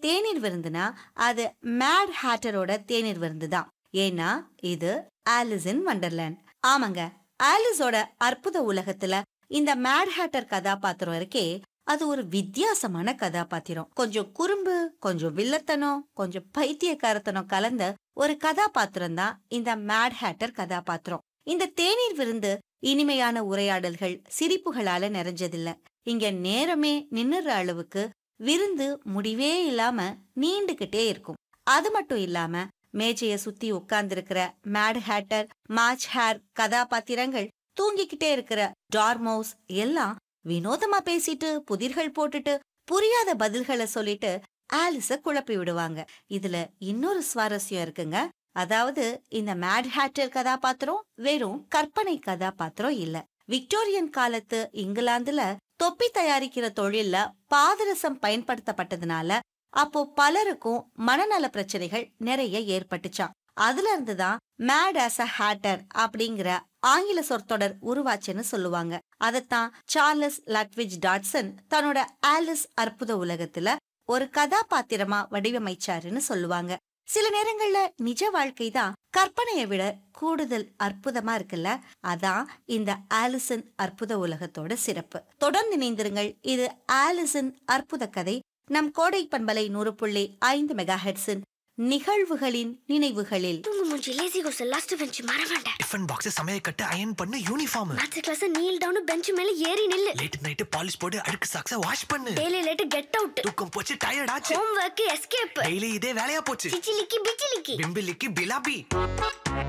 தேநீர் விருந்துனா அது மேட் ஹேட்டரோட தேநீர் விருந்து தான் ஏன்னா இது ஆலிஸ் இன் வண்டர்லேண்ட் ஆமாங்க ஆலிஸோட அற்புத உலகத்துல இந்த மேட் ஹேட்டர் கதாபாத்திரம் இருக்கே அது ஒரு வித்தியாசமான கதாபாத்திரம் கொஞ்சம் குறும்பு கொஞ்சம் வில்லத்தனம் கொஞ்சம் பைத்தியக்காரத்தனம் கலந்த ஒரு கதாபாத்திரம் தான் இந்த மேட் ஹேட்டர் கதாபாத்திரம் இந்த தேநீர் விருந்து இனிமையான உரையாடல்கள் சிரிப்புகளால நிறைஞ்சதில்ல இங்க நேரமே நின்னுற அளவுக்கு விருந்து முடிவே இல்லாம நீண்டுகிட்டே இருக்கும் அது மட்டும் இல்லாம மேஜைய சுத்தி உட்கார்ந்திருக்கிற மேட் ஹேட்டர் மாச் ஹேர் கதாபாத்திரங்கள் தூங்கிக்கிட்டே இருக்கிற டார்மவுஸ் எல்லாம் வினோதமா பேசிட்டு புதிர்கள் போட்டுட்டு புரியாத பதில்களை சொல்லிட்டு ஆலிஸ குழப்பி விடுவாங்க இதுல இன்னொரு சுவாரஸ்யம் இருக்குங்க அதாவது இந்த மேட் ஹேட்டர் கதாபாத்திரம் வெறும் கற்பனை கதாபாத்திரம் இல்ல விக்டோரியன் காலத்து இங்கிலாந்துல தொப்பி தயாரிக்கிற தொழில்ல பாதரசம் பயன்படுத்தப்பட்டதுனால அப்போ பலருக்கும் மனநல பிரச்சனைகள் நிறைய ஏற்பட்டுச்சாம் அதுல இருந்துதான் மேட் ஆஸ் அ ஹேட்டர் அப்படிங்கிற ஆங்கில சொற்தொடர் உருவாச்சுன்னு சொல்லுவாங்க அதத்தான் சார்லஸ் லட்விஜ் டாட்சன் தன்னோட ஆலிஸ் அற்புத உலகத்துல ஒரு கதாபாத்திரமா வடிவமைச்சாருன்னு சொல்லுவாங்க சில நேரங்கள்ல நிஜ வாழ்க்கை தான் கற்பனையை விட கூடுதல் அற்புதமா இருக்குல்ல அதான் இந்த ஆலிசன் அற்புத உலகத்தோட சிறப்பு தொடர்ந்து இணைந்திருங்கள் இது ஆலிசன் அற்புத கதை நம் கோடை பண்பலை நூறு புள்ளி ஐந்து மெகா ஹெட்ஸின் நிகழ்வுகளின் நினைவுகளில் தூங்கு மூஞ்சி லேசி கோஸ் லாஸ்ட் பெஞ்ச் மறவேண்ட டிஃபன் பாக்ஸ் சமையல் கட்டு அயன் பண்ணு uniform maths class kneel down bench மேல ஏறி நில்லு லேட் நைட் பாலிஷ் போட்டு அழுக்கு சாக்ஸ வாஷ் பண்ணு டெய்லி லேட் கெட் அவுட் தூக்கம் போச்சு டயர்ட் ஆச்சு ஹோம் ஒர்க் எஸ்கேப் டெய்லி இதே வேலையா போச்சு சிச்சிலிக்கி பிச்சிலிக்கி பிம்பிலிக்கு பிலாபி